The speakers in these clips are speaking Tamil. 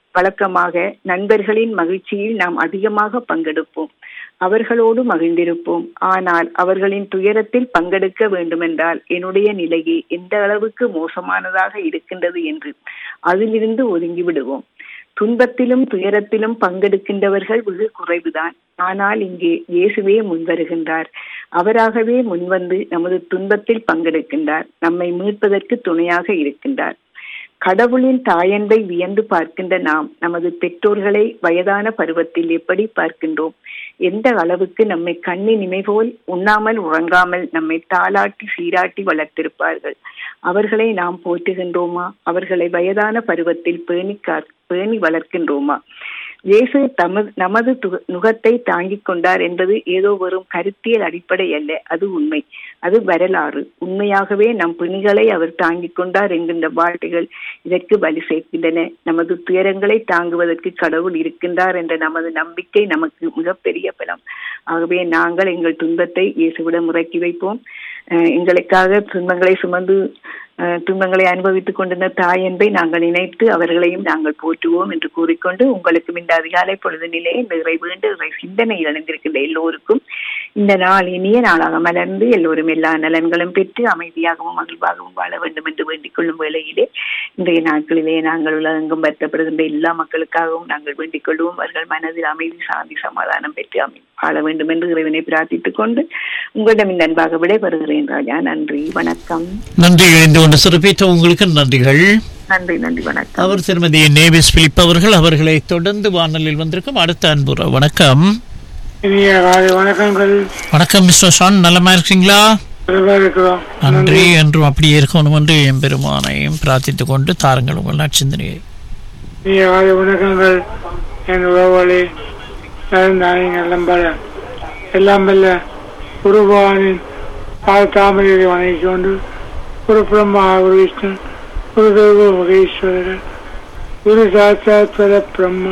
வழக்கமாக நண்பர்களின் மகிழ்ச்சியில் நாம் அதிகமாக பங்கெடுப்போம் அவர்களோடு மகிழ்ந்திருப்போம் ஆனால் அவர்களின் துயரத்தில் பங்கெடுக்க வேண்டுமென்றால் என்னுடைய நிலையே எந்த அளவுக்கு மோசமானதாக இருக்கின்றது என்று அதிலிருந்து ஒதுங்கி விடுவோம் துன்பத்திலும் துயரத்திலும் பங்கெடுக்கின்றவர்கள் வெகு குறைவுதான் ஆனால் இங்கே இயேசுவே முன்வருகின்றார் அவராகவே முன்வந்து நமது துன்பத்தில் பங்கெடுக்கின்றார் நம்மை மீட்பதற்கு துணையாக இருக்கின்றார் கடவுளின் தாயன்பை வியந்து பார்க்கின்ற நாம் நமது பெற்றோர்களை வயதான பருவத்தில் எப்படி பார்க்கின்றோம் எந்த அளவுக்கு நம்மை கண்ணி நிமை போல் உண்ணாமல் உறங்காமல் நம்மை தாளாட்டி சீராட்டி வளர்த்திருப்பார்கள் அவர்களை நாம் போற்றுகின்றோமா அவர்களை வயதான பருவத்தில் பேணி பேணி வளர்க்கின்றோமா இயேசு தமது நமது நுகத்தை தாங்கிக் கொண்டார் என்பது ஏதோ வெறும் கருத்தியல் அடிப்படை அல்ல அது உண்மை அது வரலாறு உண்மையாகவே நம் பிணிகளை அவர் தாங்கிக் கொண்டார் என்கின்ற வார்த்தைகள் இதற்கு வலி சேர்க்கின்றன நமது துயரங்களை தாங்குவதற்கு கடவுள் இருக்கின்றார் என்ற நமது நம்பிக்கை நமக்கு மிகப்பெரிய பலம் ஆகவே நாங்கள் எங்கள் துன்பத்தை இயேசுவிடம் முறக்கி வைப்போம் எங்களுக்காக துன்பங்களை சுமந்து துன்பங்களை அனுபவித்துக் கொண்டிருந்த தாய் என்பை நாங்கள் நினைத்து அவர்களையும் நாங்கள் போற்றுவோம் என்று கூறிக்கொண்டு உங்களுக்கும் இந்த அதிகாலை பொழுதினிலே நிறை வேண்டு சிந்தனையில் அணிந்திருக்கின்ற எல்லோருக்கும் இந்த நாள் இனிய நாளாக மலர்ந்து எல்லோரும் எல்லா நலன்களும் பெற்று அமைதியாகவும் மகிழ்வாகவும் வாழ வேண்டும் என்று வேண்டிக் கொள்ளும் வேளையிலே இன்றைய நாட்களிலே நாங்கள் உலகெங்கும் வருத்தப்படுகின்ற எல்லா மக்களுக்காகவும் நாங்கள் வேண்டிக் கொள்வோம் அவர்கள் மனதில் அமைதி சாந்தி சமாதானம் பெற்று அமை வாழ வேண்டும் என்று இறைவனை பிரார்த்தித்துக் கொண்டு உங்களிடம் இந்த அன்பாக விடைபெறுகிறேன் ராஜா நன்றி வணக்கம் நன்றி இணைந்து கொண்டு சிறப்பித்த உங்களுக்கு நன்றிகள் நன்றி நன்றி வணக்கம் அவர் திருமதி நேவிஸ் பிலிப் அவர்கள் அவர்களை தொடர்ந்து வானொலியில் வந்திருக்கும் அடுத்த அன்புற வணக்கம் இனிய காலை வணக்கங்கள் வணக்கம் மிஸ்டர் ஷான் நலமா இருக்கீங்களா நல்லா இருக்கிறோம் நன்றி என்றும் அப்படியே இருக்கணும் என்று எம்பெருமானையும் பிரார்த்தித்துக் கொண்டு தாருங்கள் உங்கள் நற்சிந்தனையை இனிய காலை வணக்கங்கள் என் உறவுகளே நலந்தானே நல்லம்பல எல்லாம் வல்ல குருபவானின் பால் தாமரையை வணங்கிக் கொண்டு ஒரு பிரம்மா ஒரு விஷ்ணு ஒரு தேவ மகேஸ்வரர் குரு சாட்சாத் பர பிரம்மா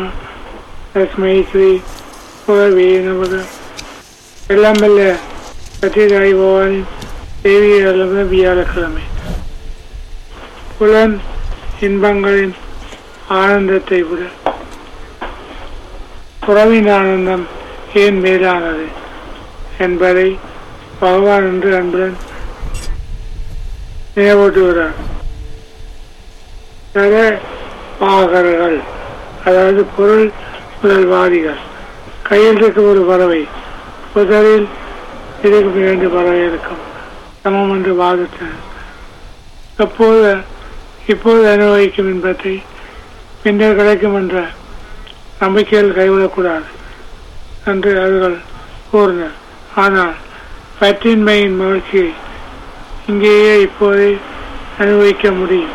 தஸ்மை ஸ்ரீ குரவே நமக எல்லாம் வல்ல சத்யதாய் பவானின் தேவி அளவு வியாழக்கிழமை புலன் இன்பங்களின் ஆனந்தத்தை விட புறவின் ஆனந்தம் ஏன் மேலானது என்பதை பகவான் என்று அன்புடன் நினைவூட்டுகிறார் தர பாகர்கள் அதாவது பொருள் முதல்வாதிகள் கையில் இருக்க ஒரு பறவை புதரில் இருக்கும் இரண்டு பறவை இருக்கும் சமம் என்று வாதித்தனர் அப்போது இப்போது அனுபவிக்கும் இன்பத்தை பின்னர் கிடைக்கும் என்ற நம்பிக்கையில் கைவிடக்கூடாது என்று அவர்கள் கூறினர் ஆனால் பற்றின்மையின் மகிழ்ச்சியை இங்கேயே இப்போதே அனுபவிக்க முடியும்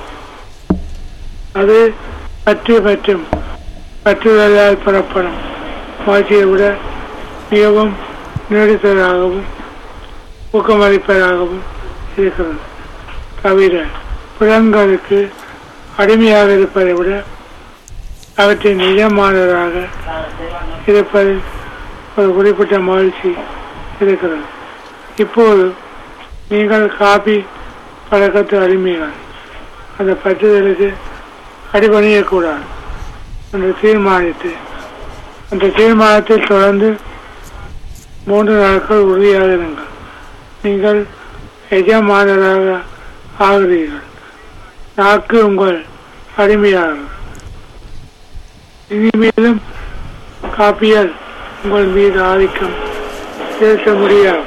அது பற்றி பற்றும் பற்றுதலால் புறப்படும் மகிழ்ச்சியை விட மிகவும் நீடித்ததாகவும் ஊக்கமளிப்பதாகவும் இருக்கிறது தவிர புலன்களுக்கு அடிமையாக இருப்பதை விட அவற்றின் நிஜமானதாக இருப்பது ஒரு குறிப்பிட்ட மகிழ்ச்சி இருக்கிறது இப்போது நீங்கள் காபி பழக்கத்து அடிமைகள் அந்த பற்றுதலுக்கு அடிபணியக்கூடாது என்று தீர்மானித்து அந்த தீர்மானத்தில் தொடர்ந்து மூன்று நாட்கள் உறுதியாக இருங்கள் நீங்கள் எஜமானராக ஆகிறீர்கள் நாக்கு உங்கள் அடிமையாகும் இனிமேலும் காப்பியால் உங்கள் மீது ஆதிக்கம் செலுத்த முடியாது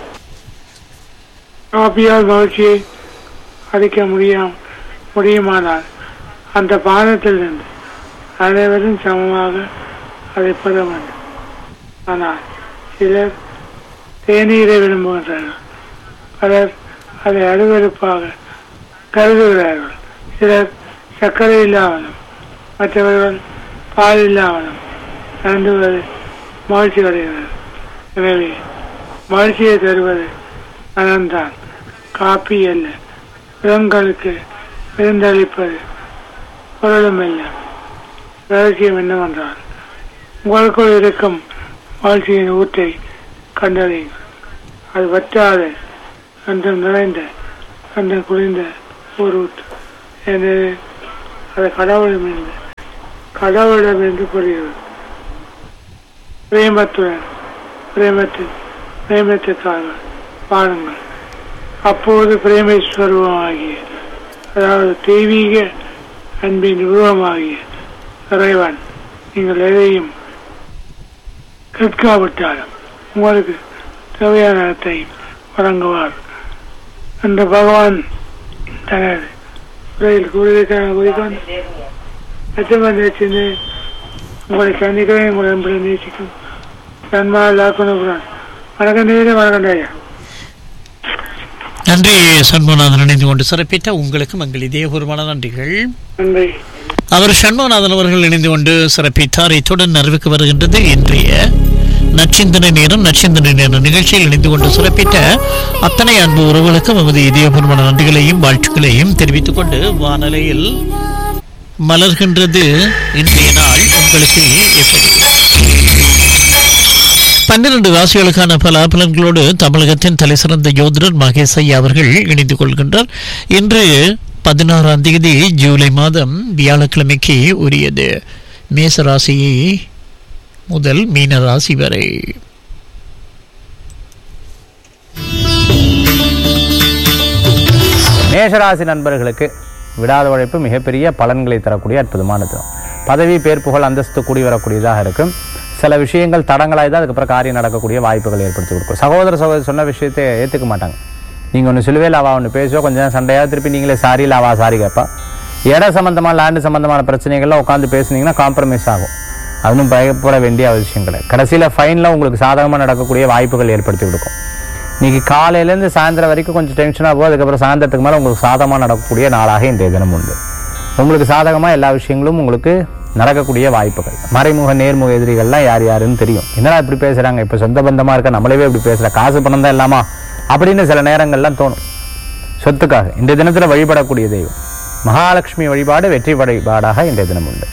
காப்பியால் மகிழ்ச்சியை அளிக்க முடியாம முடியுமானால் அந்த பானத்திலிருந்து அனைவரும் சமமாக அதை பெற வேண்டும் ஆனால் சிலர் தேநீரை விரும்புகின்றனர் பலர் அதை அருவருப்பாக கருதுகிறார்கள் சிலர் சர்க்கரை இல்லாமலும் மற்றவர்கள் பால் இல்லாமலும் அருந்துவது மகிழ்ச்சி அடைகிறது எனவே மகிழ்ச்சியை தருவது மனம்தான் காப்பி அல்ல புலன்களுக்கு விருந்தளிப்பது பொருளும் அல்ல ரகசியம் என்னவென்றால் உங்களுக்குள் இருக்கும் மகிழ்ச்சியின் ஊற்றை கண்டறியுங்கள் அது வற்றாத என்றும் நிறைந்த என்றும் குளிர்ந்த ஒரு ஊற்று எனவே அது கடவுளும் இல்லை கடவுளிடமிருந்து புரிகிறது பிரேமத்துடன் பிரேமத்தின் பிரேமத்துக்காக வாழுங்கள் அப்போது பிரேமேஸ்வரமாகிய அதாவது தெய்வீக அன்பின் உருவமாகிய இறைவன் நீங்கள் எதையும் கேட்காவிட்டாலும் உங்களுக்கு தேவையான இடத்தை வழங்குவார் அந்த பகவான் தனது உரையில் கூறியிருக்கான குறிக்கொண்டு எத்தனை வச்சிருந்து உங்களை சந்திக்கிறேன் உங்களை எப்படி நேசிக்கும் நன்மா லாக்கணும் வணக்கம் நேரம் வணக்கம் ஐயா நன்றி சண்முகநாதன் இணைந்து கொண்டு சிறப்பித்த உங்களுக்கும் எங்கள் இதயபூர்வமான நன்றிகள் நன்றி அவர் சண்முகநாதன் அவர்கள் இணைந்து கொண்டு சிறப்பித்தார் இத்துடன் நிறைவுக்கு வருகின்றது இன்றைய நச்சிந்தனை நேரம் நச்சிந்தனை நேரம் நிகழ்ச்சியில் இணைந்து கொண்டு சிறப்பித்த அத்தனை அன்பு உறவுகளுக்கும் எமது இதயபூர்வமான நன்றிகளையும் வாழ்த்துக்களையும் தெரிவித்துக் கொண்டு வானலையில் மலர்கின்றது இன்றைய நாள் உங்களுக்கு எப்படி பன்னிரண்டு ராசிகளுக்கான பலாபலன்களோடு தமிழகத்தின் தலைசிறந்த யோதிடர் மகேஷ் ஐயா அவர்கள் இணைந்து கொள்கின்றார் இன்று பதினாறாம் தேதி ஜூலை மாதம் வியாழக்கிழமைக்கு உரியது மேச ராசியை முதல் மீன ராசி வரை மேஷராசி நண்பர்களுக்கு விடாத உழைப்பு மிகப்பெரிய பலன்களை தரக்கூடிய அற்புதமான தினம் பதவி பேர் புகழ் அந்தஸ்து கூடி வரக்கூடியதாக இருக்கும் சில விஷயங்கள் தடங்களாய் தான் அதுக்கப்புறம் காரியம் நடக்கக்கூடிய வாய்ப்புகள் ஏற்படுத்தி கொடுக்கும் சகோதர சகோதரி சொன்ன விஷயத்தை ஏற்றுக்க மாட்டாங்க நீங்கள் ஒன்று சொல்லுவே இல்லை அவள் ஒன்று பேசுவோ கொஞ்சம் நேரம் சண்டையாக திருப்பி நீங்களே சாரி இல்லை அவா சாரி கேட்பா இட சம்பந்தமான லேண்டு சம்பந்தமான பிரச்சனைகள்லாம் உட்காந்து பேசுனீங்கன்னா காம்ப்ரமைஸ் ஆகும் அதுவும் பயப்பட வேண்டிய அவசியம் கிடையாது கடைசியில் ஃபைனில் உங்களுக்கு சாதகமாக நடக்கக்கூடிய வாய்ப்புகள் ஏற்படுத்தி கொடுக்கும் இன்னைக்கு காலையிலேருந்து சாயந்தரம் வரைக்கும் கொஞ்சம் டென்ஷனாக போகும் அதுக்கப்புறம் சாயந்தரத்துக்கு மேலே உங்களுக்கு சாதகமாக நடக்கக்கூடிய நாளாக இன்றைய தினம் உண்டு உங்களுக்கு சாதகமாக எல்லா விஷயங்களும் உங்களுக்கு நடக்கக்கூடிய வாய்ப்புகள் மறைமுக நேர்முக எதிரிகள்லாம் யார் யாருன்னு தெரியும் என்னடா இப்படி பேசுகிறாங்க இப்போ சொந்த பந்தமாக இருக்க நம்மளவே இப்படி பேசுகிற காசு பணம் தான் இல்லாமா அப்படின்னு சில நேரங்கள்லாம் தோணும் சொத்துக்காக இந்த தினத்தில் வழிபடக்கூடிய தெய்வம் மகாலட்சுமி வழிபாடு வெற்றி வழிபாடாக இன்றைய தினம் உண்டு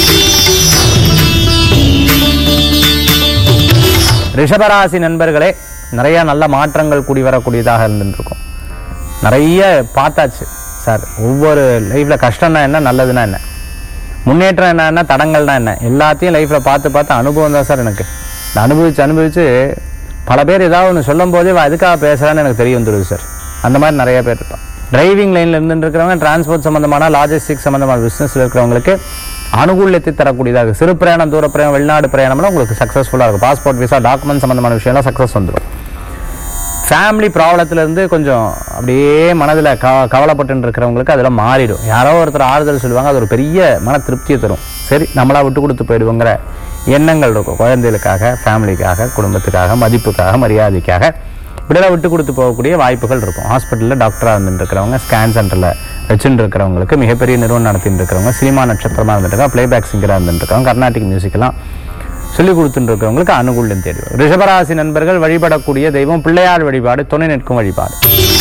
ரிஷபராசி நண்பர்களே நிறைய நல்ல மாற்றங்கள் கூடி வரக்கூடியதாக இருந்துருக்கும் நிறைய பார்த்தாச்சு சார் ஒவ்வொரு லைஃப்பில் கஷ்டம்னா என்ன நல்லதுன்னா என்ன முன்னேற்றம் என்னன்னா தடங்கள்னா என்ன எல்லாத்தையும் லைஃப்பில் பார்த்து பார்த்து அனுபவம் தான் சார் எனக்கு இந்த அனுபவிச்சு அனுபவிச்சு பல பேர் ஏதாவது ஒன்று சொல்லும் போதே இவன் எதுக்காக பேசுகிறான்னு எனக்கு தெரிய வந்துடுது சார் அந்த மாதிரி நிறைய பேர் இருப்பான் டிரைவிங் லைனில் இருந்துட்டு இருக்கிறவங்க டிரான்ஸ்போர்ட் சம்மந்தமான லாஜிஸ்டிக் சம்மந்தமான பிஸ்னஸில் இருக்கிறவங்களுக்கு அனுகூலத்தை தரக்கூடியதாக சிறு பிரயாணம் தூர பிரயாணம் வெளிநாடு பிரயாணம்லாம் உங்களுக்கு சக்ஸஸ்ஃபுல்லாக இருக்கும் பாஸ்போர்ட் விசா டாக்குமெண்ட் சம்மந்தமான விஷயம்லாம் சக்ஸஸ் வந்துடும் ஃபேமிலி ப்ராப்ளத்துலேருந்து கொஞ்சம் அப்படியே மனதில் க கவலைப்பட்டு இருக்கிறவங்களுக்கு அதெல்லாம் மாறிடும் யாரோ ஒருத்தர் ஆறுதல் சொல்லுவாங்க அது ஒரு பெரிய மன திருப்தியை தரும் சரி நம்மளா விட்டு கொடுத்து போயிடுவோங்கிற எண்ணங்கள் இருக்கும் குழந்தைகளுக்காக ஃபேமிலிக்காக குடும்பத்துக்காக மதிப்புக்காக மரியாதைக்காக இப்படியெல்லாம் விட்டு கொடுத்து போகக்கூடிய வாய்ப்புகள் இருக்கும் ஹாஸ்பிட்டலில் டாக்டராக இருந்துட்டு இருக்கிறவங்க ஸ்கேன் சென்டரில் வச்சுட்டு இருக்கிறவங்களுக்கு மிகப்பெரிய நிறுவனம் நடத்திட்டு இருக்கிறவங்க சினிமா நட்சத்திரமாக இருந்துட்டு இருக்காங்க பிளேபேக் சிங்கராக இருந்துட்டு இருக்காங்க கர்நாடிக் மியூசிக்கெல்லாம் சொல்லிக் கொடுத்துட்டு இருக்கிறவங்களுக்கு அனுகூலம் தேடி வரும் ரிஷபராசி நண்பர்கள் வழிபடக்கூடிய தெய்வம் பிள்ளையார் வழிபாடு துணை நிற்கும் வழிபாடு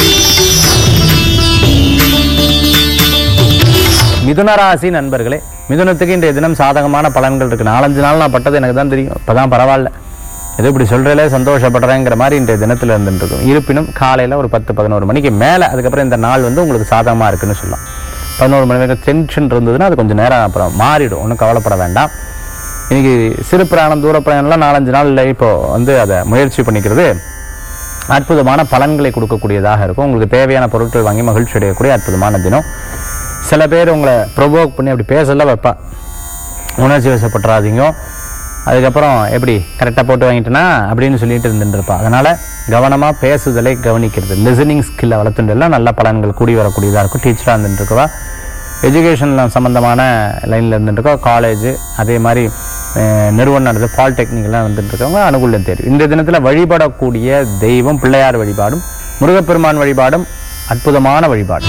மிதுனராசி நண்பர்களே மிதுனத்துக்கு இன்றைய தினம் சாதகமான பலன்கள் இருக்கு நாலஞ்சு நாள் நான் பட்டது எனக்கு தான் தெரியும் இப்பதான் பரவாயில்ல ஏதோ இப்படி சொல்றதுல சந்தோஷப்படுறேங்கிற மாதிரி இன்றைய தினத்துல இருந்துட்டு இருக்கும் இருப்பினும் காலையில ஒரு பத்து பதினோரு மணிக்கு மேல அதுக்கப்புறம் இந்த நாள் வந்து உங்களுக்கு சாதகமா இருக்குன்னு சொல்லலாம் பதினோரு மணி வரைக்கும் டென்ஷன் இருந்ததுன்னா அது கொஞ்சம் நேரம் அப்புறம் மாறிடும் ஒன்றும் கவலைப்பட வேண்டாம் இன்னைக்கு சிறு பிரயாணம் தூர பிரயாணம்லாம் நாலஞ்சு நாள்ல இப்போ வந்து அதை முயற்சி பண்ணிக்கிறது அற்புதமான பலன்களை கொடுக்கக்கூடியதாக இருக்கும் உங்களுக்கு தேவையான பொருட்கள் வாங்கி மகிழ்ச்சி அடையக்கூடிய அற்புதமான தினம் சில பேர் உங்களை ப்ரொவோக் பண்ணி அப்படி பேசல வைப்பா உணர்ச்சி வசப்பட்டுறாதீங்க அதுக்கப்புறம் எப்படி கரெக்டாக போட்டு வாங்கிட்டேனா அப்படின்னு சொல்லிட்டு இருந்துட்டு இருப்பா அதனால் கவனமாக பேசுதலை கவனிக்கிறது லிசனிங் ஸ்கில்லை வளர்த்துட்டுலாம் நல்ல பலன்கள் கூடி வரக்கூடியதாக இருக்கும் டீச்சராக இருந்துட்டு இருக்கவா எஜுகேஷன் சம்மந்தமான லைனில் இருந்துட்டு காலேஜ் அதே மாதிரி அஹ், நிறுவனம் நடந்து பாலிடெக்னிக்லாம் வந்துட்டு இருக்கவங்க அனுகூலம் தெரியும் இந்த தினத்தில் வழிபடக்கூடிய தெய்வம் பிள்ளையார் வழிபாடும் முருகப்பெருமான் வழிபாடும் அற்புதமான வழிபாடு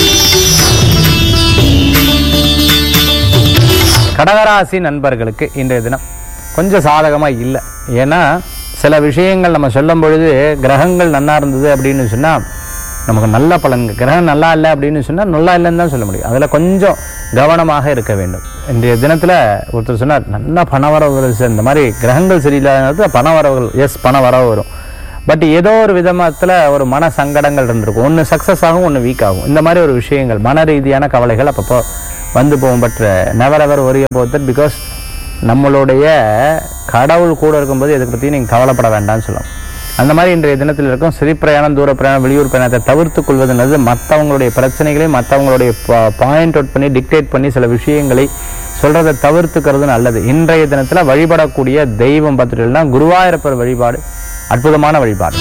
கடகராசி நண்பர்களுக்கு இன்றைய தினம் கொஞ்சம் சாதகமாக இல்லை ஏன்னா சில விஷயங்கள் நம்ம சொல்லும் பொழுது கிரகங்கள் நன்னா இருந்தது அப்படின்னு சொன்னால் நமக்கு நல்ல பலன்கள் கிரகம் நல்லா இல்லை அப்படின்னு சொன்னால் நல்லா இல்லைன்னு தான் சொல்ல முடியும் அதில் கொஞ்சம் கவனமாக இருக்க வேண்டும் இன்றைய தினத்தில் ஒருத்தர் சொன்னார் நல்ல பணவரவு வருது சார் இந்த மாதிரி கிரகங்கள் சரியில்லாதது பண வரவுகள் எஸ் பண வரவு வரும் பட் ஏதோ ஒரு விதத்தில் ஒரு மன சங்கடங்கள் இருந்திருக்கும் ஒன்று சக்ஸஸ் ஆகும் ஒன்று வீக் ஆகும் இந்த மாதிரி ஒரு விஷயங்கள் மன ரீதியான கவலைகள் அப்பப்போ வந்து போகும் but never ever worry bothered because நம்மளுடைய கடவுள் கூட இருக்கும்போது இதை பற்றி நீங்கள் கவலைப்பட வேண்டாம்னு சொல்லலாம் அந்த மாதிரி இன்றைய தினத்தில் இருக்கும் சிறு பிரயாணம் தூர பிரயாணம் வெளியூர் பிரயாணத்தை தவிர்த்து கொள்வதுன்றது மற்றவங்களுடைய பிரச்சனைகளை மற்றவங்களுடைய பாயிண்ட் அவுட் பண்ணி டிக்டேட் பண்ணி சில விஷயங்களை சொல்றதை தவிர்த்துக்கிறது நல்லது இன்றைய தினத்துல வழிபடக்கூடிய தெய்வம் பார்த்துட்டீங்கன்னா குருவாயூரப்பர் வழிபாடு அற்புதமான வழிபாடு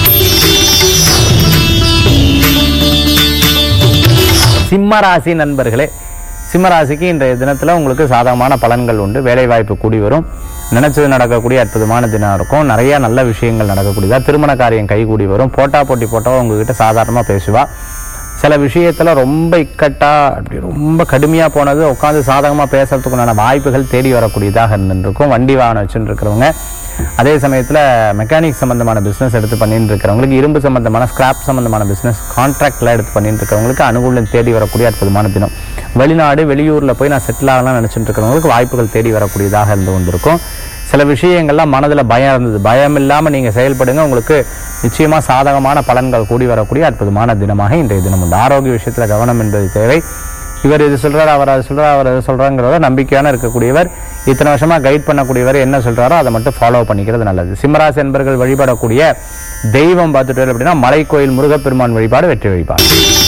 சிம்மராசி நண்பர்களே சிம்மராசிக்கு இன்றைய தினத்துல உங்களுக்கு சாதகமான பலன்கள் உண்டு வேலை வாய்ப்பு கூடி வரும் நினைச்சது நடக்கக்கூடிய அற்புதமான தினம் இருக்கும் நிறைய நல்ல விஷயங்கள் நடக்கக்கூடியதா திருமண காரியம் கைகூடி வரும் போட்டா போட்டி போட்டவா உங்ககிட்ட சாதாரணமா பேசுவா சில விஷயத்துல ரொம்ப இக்கட்டா அப்படி ரொம்ப கடுமையா போனது உட்காந்து சாதகமா பேசுறதுக்குண்டான வாய்ப்புகள் தேடி வரக்கூடியதாக இருந்துருக்கும் வண்டி வாகனம் வச்சுட்டு இருக்கிறவங்க அதே சமயத்துல மெக்கானிக் சம்பந்தமான பிசினஸ் எடுத்து பண்ணிட்டு இருக்கிறவங்களுக்கு இரும்பு சம்பந்தமான ஸ்கிராப் சம்பந்தமான பிசினஸ் கான்ட்ராக்ட்ல எடுத்து பண்ணிட்டு இருக்கிறவங்களுக்கு அனுகூலம் தேடி வரக்கூடிய அற்புதமான தினம் வெளிநாடு வெளியூர்ல போய் நான் செட்டில் ஆகலாம் நினைச்சிட்டு இருக்கிறவங்களுக்கு வாய்ப்புகள் தேடி வரக்கூடியதாக இருந்து கொண்டிருக்கும் சில விஷயங்கள்லாம் மனதுல பயம் இருந்தது பயம் இல்லாம நீங்க செயல்படுங்க உங்களுக்கு நிச்சயமா சாதகமான பலன்கள் கூடி வரக்கூடிய அற்புதமான தினமாக இன்றைய தினம் உண்டு ஆரோக்கிய விஷயத்துல கவனம் என்பது தேவை இவர் இது சொல்றாரு அவர் அது சொல்றாரு அவர் அது சொல்றாங்கிறத நம்பிக்கையான இருக்கக்கூடியவர் இத்தனை வருஷமா கைட் பண்ணக்கூடியவர் என்ன சொல்றாரோ அதை மட்டும் ஃபாலோ பண்ணிக்கிறது நல்லது சிம்மராசி என்பர்கள் வழிபடக்கூடிய தெய்வம் பார்த்துட்டு அப்படின்னா மலைக்கோயில் முருகப்பெருமான் வழிபாடு வெற்றி வழிபாடு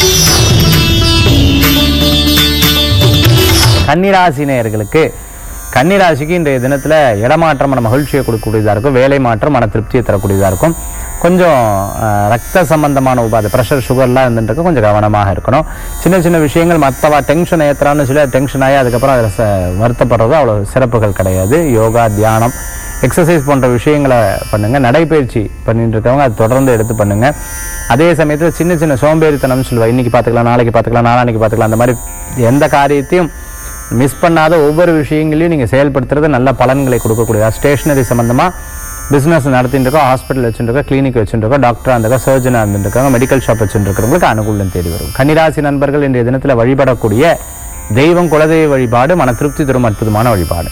கன்னிராசி நேயர்களுக்கு கன்னிராசிக்கு இன்றைய தினத்துல இடமாற்றம் மன மகிழ்ச்சியை கொடுக்கக்கூடியதா இருக்கும் வேலை மாற்றம் மன திருப்தியை தரக்கூடியதா இருக்கும் கொஞ்சம் அஹ், ரத்த சம்பந்தமான உபாதை ப்ரெஷர் சுகர்லாம் இருந்துட்டு கொஞ்சம் கவனமாக இருக்கணும் சின்ன சின்ன விஷயங்கள் மற்றவா டென்ஷன் ஏத்துறான்னு சொல்லி டென்ஷன் ஆகி அதுக்கப்புறம் அதில் ச வருத்தப்படுறது அவ்வளோ சிறப்புகள் கிடையாது யோகா தியானம் எக்ஸசைஸ் போன்ற விஷயங்களை பண்ணுங்க நடைப்பயிற்சி பண்ணிட்டு இருக்கவங்க அது தொடர்ந்து எடுத்து பண்ணுங்க அதே சமயத்தில் சின்ன சின்ன சோம்பேறித்தனம் சொல்லுவா இன்னைக்கு பார்த்துக்கலாம் நாளைக்கு பார்த்துக்கலாம் நாளான்னைக்கு பார்த்துக்கலாம் அந்த மாதிரி எந்த காரியத்தையும் மிஸ் பண்ணாத ஒவ்வொரு விஷயங்களையும் நீங்கள் செயல்படுத்துறது நல்ல பலன்களை கொடுக்கக்கூடிய ஸ்டேஷனரி சம்மந்தமாக பிஸ்னஸ் நடத்திட்டு இருக்கோம் ஹாஸ்பிட்டல் வச்சுருக்கோம் கிளினிக் வச்சுருக்கோம் டாக்டராக இருந்திருக்கோம் சர்ஜனாக இருந்துருக்காங்க மெடிக்கல் ஷாப் வச்சுருக்கிறவங்களுக்கு அனுகூலம் தேடி வரும் கன்னிராசி நண்பர்கள் இன்றைய தினத்தில் வழிபடக்கூடிய தெய்வம் குலதெய்வ வழிபாடு மன திருப்தி தரும் அற்புதமான வழிபாடு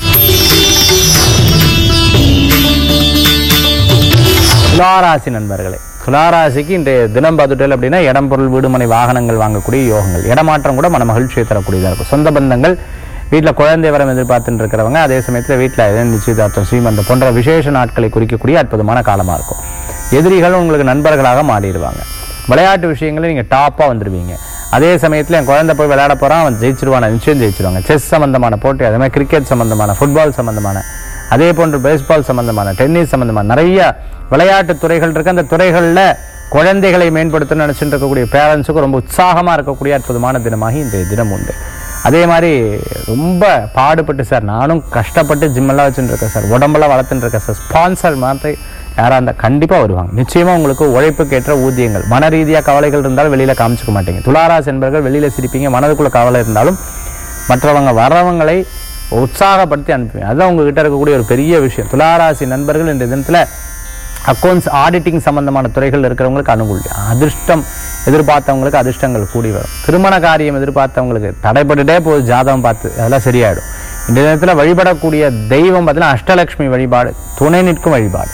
துளாராசி நண்பர்களே துளாராசிக்கு இன்றைய தினம் பார்த்துட்டல் அப்படின்னா இடம் பொருள் வீடுமனை வாகனங்கள் வாங்கக்கூடிய யோகங்கள் இடமாற்றம் கூட மன மகிழ்ச்சியை தரக்கூடியதாக இருக்கும் சொந்த பந்தங்கள் வீட்டில் குழந்தை வரம் எதிர்பார்த்துட்டு இருக்கிறவங்க அதே சமயத்தில் வீட்டில் நிச்சயதார்த்தம் சீமந்தம் போன்ற விசேஷ நாட்களை குறிக்கக்கூடிய அற்புதமான காலமாக இருக்கும் எதிரிகள் உங்களுக்கு நண்பர்களாக மாறிடுவாங்க விளையாட்டு விஷயங்களில் நீங்கள் டாப்பாக வந்துடுவீங்க அதே சமயத்தில் என் குழந்தை போய் விளையாட போகிறான் அவன் ஜெயிச்சிருவான் நிச்சயம் ஜெயிச்சிருவாங்க செஸ் சம்பந்தமான போட்டி அதே மாதிரி கிரிக்கெட் சம்பந்தமான ஃபுட்பால் சம்பந்தமான அதே போன்று பேஸ்பால் சம்பந்தமான டென்னிஸ் சம்பந்தமான நிறைய விளையாட்டு துறைகள் இருக்கு அந்த துறைகளில் குழந்தைகளை மேம்படுத்தணும்னு நினைச்சிட்டு இருக்கக்கூடிய பேரண்ட்ஸுக்கு ரொம்ப உற்சாகமாக இருக்கக்கூடிய அற்புதமான தினமாக இந்த தினம் உண்டு அதே மாதிரி ரொம்ப பாடுபட்டு சார் நானும் கஷ்டப்பட்டு ஜிம்மெல்லாம் வச்சுட்டு இருக்கேன் சார் உடம்பெல்லாம் வளர்த்துட்டு இருக்கேன் சார் ஸ்பான்சர் மாதிரி யாராக இருந்தால் கண்டிப்பாக வருவாங்க நிச்சயமாக உங்களுக்கு உழைப்புக்கேற்ற ஊதியங்கள் மன ரீதியாக கவலைகள் இருந்தாலும் வெளியில் காமிச்சிக்க மாட்டீங்க துளாராசி என்பர்கள் வெளியில் சிரிப்பீங்க மனதுக்குள்ள கவலை இருந்தாலும் மற்றவங்க வர்றவங்களை உற்சாகப்படுத்தி அனுப்புவீங்க அதுதான் உங்ககிட்ட இருக்கக்கூடிய ஒரு பெரிய விஷயம் துளாராசி நண்பர்கள் இந்த தினத்தில் அக்கௌண்ட்ஸ் ஆடிட்டிங் சம்பந்தமான துறைகள் இருக்கிறவங்களுக்கு அனுகூலம் அதிர்ஷ்டம் எதிர்பார்த்தவங்களுக்கு அதிர்ஷ்டங்கள் கூடி வரும் திருமண காரியம் எதிர்பார்த்தவங்களுக்கு தடைப்பட்டுட்டே போகுது ஜாதகம் பார்த்து அதெல்லாம் சரியாயிடும் இந்த தினத்தில் வழிபடக்கூடிய தெய்வம் பார்த்தீங்கன்னா அஷ்டலட்சுமி வழிபாடு துணை நிற்கும் வழிபாடு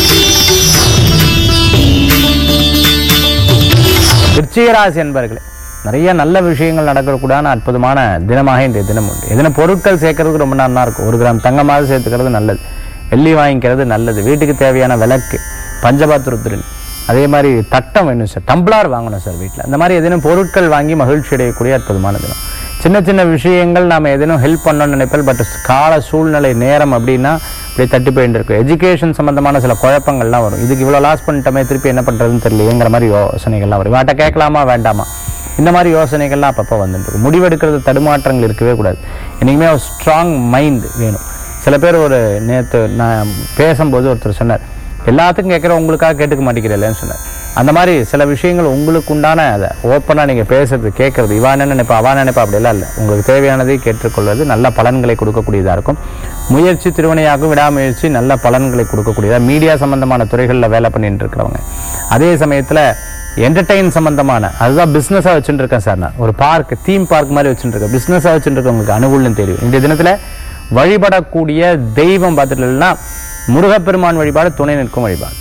விருச்சிகராசி என்பர்களே நிறைய நல்ல விஷயங்கள் நடக்கக்கூடான அற்புதமான தினமாக இன்றைய தினம் உண்டு எதனா பொருட்கள் சேர்க்கறதுக்கு ரொம்ப நல்லா இருக்கும் ஒரு கிராம் தங்கமாக சேர்த்துக்கிறது நல்லது வெள்ளி வாங்கிக்கிறது நல்லது வீட்டுக்கு தேவையான விளக்கு பஞ்சபாத்திரத்தில் அதே மாதிரி தட்டம் வேணும் சார் டம்ளார் வாங்கணும் சார் வீட்டில் அந்த மாதிரி எதேனும் பொருட்கள் வாங்கி மகிழ்ச்சி அடையக்கூடிய அற்புதமான தினம் சின்ன சின்ன விஷயங்கள் நாம் எதேனும் ஹெல்ப் பண்ணணும்னு நினைப்பேன் பட் கால சூழ்நிலை நேரம் அப்படின்னா இப்படி தட்டி போயிட்டு இருக்கும் எஜுகேஷன் சம்பந்தமான சில குழப்பங்கள்லாம் வரும் இதுக்கு இவ்வளோ லாஸ் பண்ணிட்டோமே திருப்பி என்ன பண்ணுறதுன்னு தெரியலையேங்கிற மாதிரி யோசனைகள்லாம் வரும் வாட்ட கேட்கலாமா வேண்டாமா இந்த மாதிரி யோசனைகள்லாம் அப்பப்போ வந்துட்டு இருக்கும் முடிவெடுக்கிறது தடுமாற்றங்கள் இருக்கவே கூடாது என்றைக்குமே ஒரு ஸ்ட்ராங் மைண்ட் வேணும் சில பேர் ஒரு நேற்று நான் பேசும்போது ஒருத்தர் சொன்னார் எல்லாத்துக்கும் கேட்குற உங்களுக்காக கேட்டுக்க மாட்டேங்கிறேன்னு சொன்னார் அந்த மாதிரி சில விஷயங்கள் உங்களுக்கு உண்டான அதை ஓப்பனாக நீங்கள் பேசுறது கேட்கறது இவா என்ன நினைப்பா அவா நினைப்பா அப்படிலாம் இல்லை உங்களுக்கு தேவையானதை கேட்டுக்கொள்வது நல்ல பலன்களை கொடுக்கக்கூடியதாக இருக்கும் முயற்சி திருவினையாகும் விடாமுயற்சி நல்ல பலன்களை கொடுக்கக்கூடியதாக மீடியா சம்பந்தமான துறைகளில் வேலை பண்ணிட்டு இருக்கிறவங்க அதே சமயத்தில் என்டர்டெயின் சம்பந்தமான அதுதான் பிஸ்னஸாக வச்சுட்டு இருக்கேன் சார் நான் ஒரு பார்க் தீம் பார்க் மாதிரி வச்சுட்டு இருக்கேன் பிஸ்னஸாக வச்சுட்டு இருக்கவங்களுக்கு அனுகூலம் தெரியும் இந்த தினத்தில் வழிபடக்கூடிய தெய்வம் பார்த்துட்டுனா முருகப்பெருமான் வழிபாடு துணை நிற்கும் வழிபாடு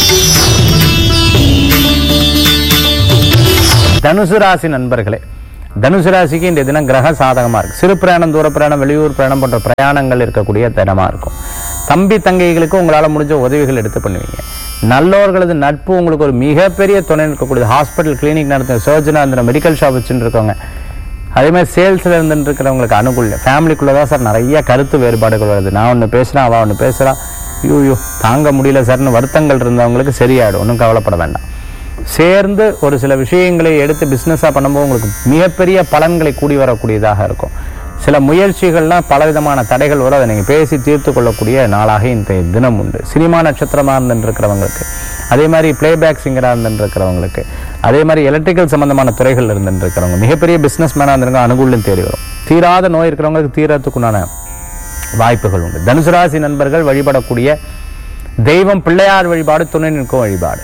தனுசு ராசி நண்பர்களே தனுசு ராசிக்கு இந்த தினம் கிரக சாதகமா இருக்கு சிறு பிரயாணம் தூர பிரயாணம் வெளியூர் பிரயாணம் போன்ற பிரயாணங்கள் இருக்கக்கூடிய தினமா இருக்கும் தம்பி தங்கைகளுக்கு உங்களால முடிஞ்ச உதவிகள் எடுத்து பண்ணுவீங்க நல்லோர்களது நட்பு உங்களுக்கு ஒரு மிகப்பெரிய துணை இருக்கக்கூடியது ஹாஸ்பிட்டல் கிளினிக் நடத்துற சர்ஜனா இருந்த மெடிக்கல் ஷாப் வச்சுட்டு இருக்கவங்க அதே மாதிரி சேல்ஸில் இருந்துட்டு இருக்கிறவங்களுக்கு அனுகூலம் ஃபேமிலிக்குள்ளே தான் சார் நிறைய கருத்து வேறுபாடுகள் வருது நான் ஒன்று பேசுகிறேன் அவள் ஒன்று பேசுகிறா ஐயோ தாங்க முடியல சார்னு வருத்தங்கள் இருந்தவங்களுக்கு சரியாயிடும் ஒன்றும் கவலைப்பட வேண்டாம் சேர்ந்து ஒரு சில விஷயங்களை எடுத்து பிஸ்னஸாக பண்ணும்போது உங்களுக்கு மிகப்பெரிய பலன்களை கூடி வரக்கூடியதாக இருக்கும் சில முயற்சிகள்லாம் பலவிதமான தடைகள் வரும் அதை நீங்கள் பேசி தீர்த்து கொள்ளக்கூடிய நாளாக இன்றைய தினம் உண்டு சினிமா நட்சத்திரமாக இருந்துட்டு இருக்கிறவங்களுக்கு அதே மாதிரி பிளேபேக் சிங்கராக இருந்துட்டு இருக்கிறவங்களுக்கு அதே மாதிரி எலக்ட்ரிக்கல் சம்பந்தமான துறைகள் இருந்துட்டு இருக்கிறவங்க மிகப்பெரிய பிஸ்னஸ் மேனாக இருந்திருக்க அனுகூலம் தேடி வரும் தீராத நோய் இருக்கிறவங்களுக்கு தீரத்துக்குண்டான வாய்ப்புகள் உண்டு தனுசு ராசி நண்பர்கள் வழிபடக்கூடிய தெய்வம் பிள்ளையார் வழிபாடு துணை நிற்கும் வழிபாடு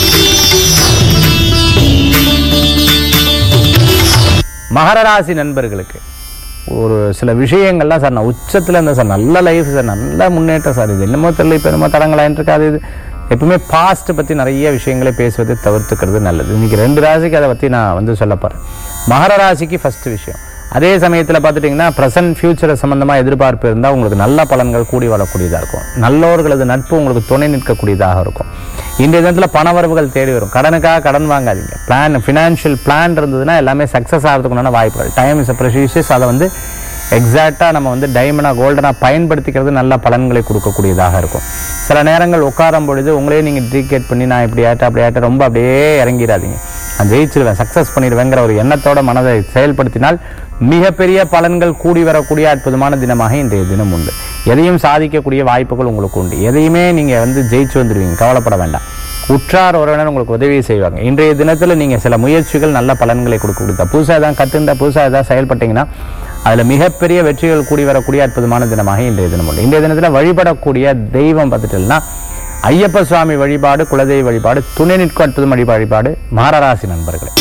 மகர ராசி நண்பர்களுக்கு ஒரு சில விஷயங்கள்லாம் சார் நான் உச்சத்தில் இருந்தேன் சார் நல்ல லைஃப் சார் நல்ல முன்னேற்றம் சார் இது என்னமோ தெரியல இப்போ என்னமோ தடங்களாயின்னு இருக்காது இது எப்பவுமே பாஸ்ட் பற்றி நிறைய விஷயங்களை பேசுவதை தவிர்த்துக்கிறது நல்லது இன்னைக்கு ரெண்டு ராசிக்கு அதை பற்றி நான் வந்து சொல்ல போகிறேன் மகர ராசிக்கு ஃபர்ஸ்ட் விஷயம் அதே சமயத்தில் பார்த்துட்டிங்கன்னா ப்ரெசன்ட் ஃபியூச்சரை சம்மந்தமாக எதிர்பார்ப்பு இருந்தால் உங்களுக்கு நல்ல பலன்கள் கூடி வரக்கூடியதாக இருக்கும் நல்லோர்களது நட்பு உங்களுக்கு துணை நிற்கக்கூடியதாக இருக்கும் இன்றைய தினத்தில் பண வரவுகள் தேடி வரும் கடனுக்காக கடன் வாங்காதீங்க பிளான் ஃபினான்ஷியல் பிளான் இருந்ததுன்னா எல்லாமே சக்ஸஸ் ஆகிறதுக்குண்டான வாய்ப்புகள் டைம் இஸ் ப்ரெஷியஸ் அதை வந்து எக்ஸாக்டாக நம்ம வந்து டைமண்டாக கோல்டனாக பயன்படுத்திக்கிறது நல்ல பலன்களை கொடுக்கக்கூடியதாக இருக்கும் சில நேரங்கள் உட்காரும் பொழுது உங்களே நீங்கள் டீகேட் பண்ணி நான் இப்படி ஆட்ட அப்படி ஆட்ட ரொம்ப அப்படியே இறங்கிடாதீங்க நான் ஜெயிச்சிருவேன் சக்ஸஸ் பண்ணிடுவேங்கிற ஒரு எண்ணத்தோட மனதை செயல்படுத்தினால் மிகப்பெரிய பலன்கள் கூடி வரக்கூடிய அற்புதமான தினமாக இன்றைய தினம் உண்டு எதையும் சாதிக்கக்கூடிய வாய்ப்புகள் உங்களுக்கு உண்டு எதையுமே நீங்கள் வந்து ஜெயிச்சு வந்துடுவீங்க கவலைப்பட வேண்டாம் உற்றார் உறவினர் உங்களுக்கு உதவி செய்வாங்க இன்றைய தினத்தில் நீங்கள் சில முயற்சிகள் நல்ல பலன்களை கொடுக்க கொடுத்தா புதுசாக தான் கற்றுண்ட புதுசாக ஏதாவது செயல்பட்டீங்கன்னா அதில் மிகப்பெரிய வெற்றிகள் கூடி வரக்கூடிய அற்புதமான தினமாக இன்றைய தினம் உண்டு இன்றைய தினத்தில் வழிபடக்கூடிய தெய்வம் பார்த்துட்டோம்னா ஐயப்ப சுவாமி வழிபாடு குலதெய்வ வழிபாடு துணை நிற்கும் அற்புதம் வழிபாடு வழிபாடு மாரராசி நண்பர்களே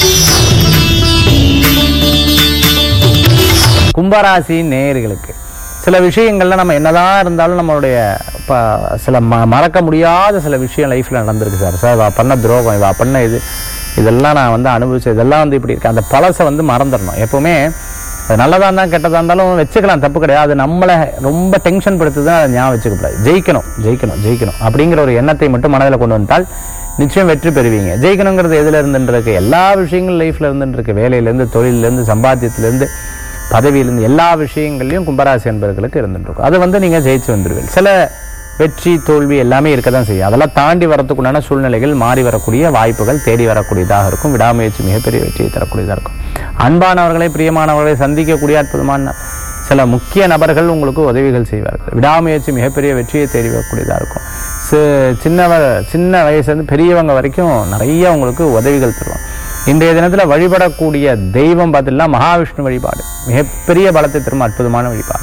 கும்பராசி நேயர்களுக்கு சில விஷயங்கள்ல நம்ம என்னதான் இருந்தாலும் நம்மளுடைய ப- சில ம மறக்க முடியாத சில விஷயம் லைஃப்ல நடந்திருக்கு சார் சார் இவா பண்ண துரோகம் இவா பண்ண இது இதெல்லாம் நான் வந்து அனுபவிச்சேன் இதெல்லாம் வந்து இப்படி இருக்கு அந்த பழசை வந்து மறந்துடணும் எப்பவுமே அது நல்லதா இருந்தாலும் கெட்டதா இருந்தாலும் வச்சுக்கலாம் தப்பு கிடையாது அது நம்மளை ரொம்ப டென்ஷன் படுத்துதான் அதை ஞாபகம் வச்சுக்கப்படாது ஜெயிக்கணும் ஜெயிக்கணும் ஜெயிக்கணும் அப்படிங்கிற ஒரு எண்ணத்தை மட்டும் மனதில் கொண்டு வந்தால் நிச்சயம் வெற்றி பெறுவீங்க ஜெயிக்கணுங்கிறது எதுல இருந்துட்டு இருக்கு எல்லா விஷயங்களும் லைஃப்ல இருந்துட்டு இருக்கு வேலையிலேருந்து தொழிலிருந்து சம்பாத்தியத்திலேருந்து பதவியிலேருந்து எல்லா விஷயங்கள்லையும் கும்பராசி என்பவர்களுக்கு இருந்துட்டு இருக்கும் அது வந்து நீங்க ஜெயிச்சு வந்துடுவீங்க சில வெற்றி தோல்வி எல்லாமே இருக்க தான் செய்யும் அதெல்லாம் தாண்டி வரத்துக்குண்டான சூழ்நிலைகள் மாறி வரக்கூடிய வாய்ப்புகள் தேடி வரக்கூடியதாக இருக்கும் விடாமுயற்சி மிகப்பெரிய வெற்றியை தரக்கூடியதாக இருக்கும் அன்பானவர்களை பிரியமானவர்களை சந்திக்கக்கூடிய அற்புதமான நாள். சில முக்கிய நபர்கள் உங்களுக்கு உதவிகள் செய்வார்கள் விடாமுயற்சி மிகப்பெரிய வெற்றியை தேடி வரக்கூடியதாக இருக்கும் சி- சின்னவ சின்ன வயசுலேருந்து பெரியவங்க வரைக்கும் நிறைய உங்களுக்கு உதவிகள் தருவாங்க இன்றைய தினத்தில் வழிபடக்கூடிய தெய்வம் பார்த்தீங்கன்னா மகாவிஷ்ணு வழிபாடு மிகப்பெரிய பலத்தை தரும் அற்புதமான வழிபாடு